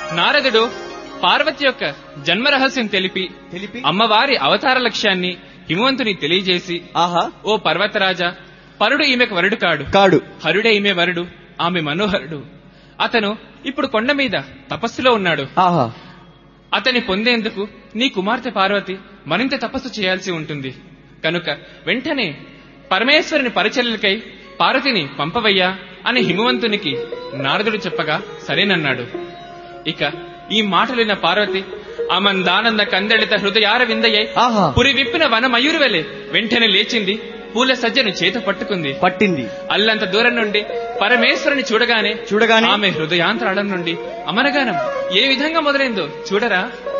నారదుడు పార్వతి యొక్క జన్మ రహస్యం తెలిపి తెలిపి అమ్మవారి అవతార లక్ష్యాన్ని హిమవంతుని తెలియజేసి ఆహా ఓ పర్వతరాజా పరుడు ఈమెకు వరుడు కాడు కాడు హరుడే ఈమె వరుడు ఆమె మనోహరుడు అతను ఇప్పుడు కొండ మీద తపస్సులో ఉన్నాడు ఆహా అతని పొందేందుకు నీ కుమార్తె పార్వతి మరింత తపస్సు చేయాల్సి ఉంటుంది కనుక వెంటనే పరమేశ్వరుని పరిచర్యలకై పార్వతిని పంపవయ్యా అని హిమవంతునికి నారదుడు చెప్పగా సరేనన్నాడు ఇక ఈ మాటలిన పార్వతి అమందానంద కందళిత హృదయార విందయ్యై ఆహా పురి విప్పిన వన మయూరు వెలే వెంటనే లేచింది పూల సజ్జను చేత పట్టుకుంది పట్టింది అల్లంత దూరం నుండి పరమేశ్వరుని చూడగానే చూడగానే ఆమె హృదయాంతరాళం నుండి అమరగానం ఏ విధంగా మొదలైందో చూడరా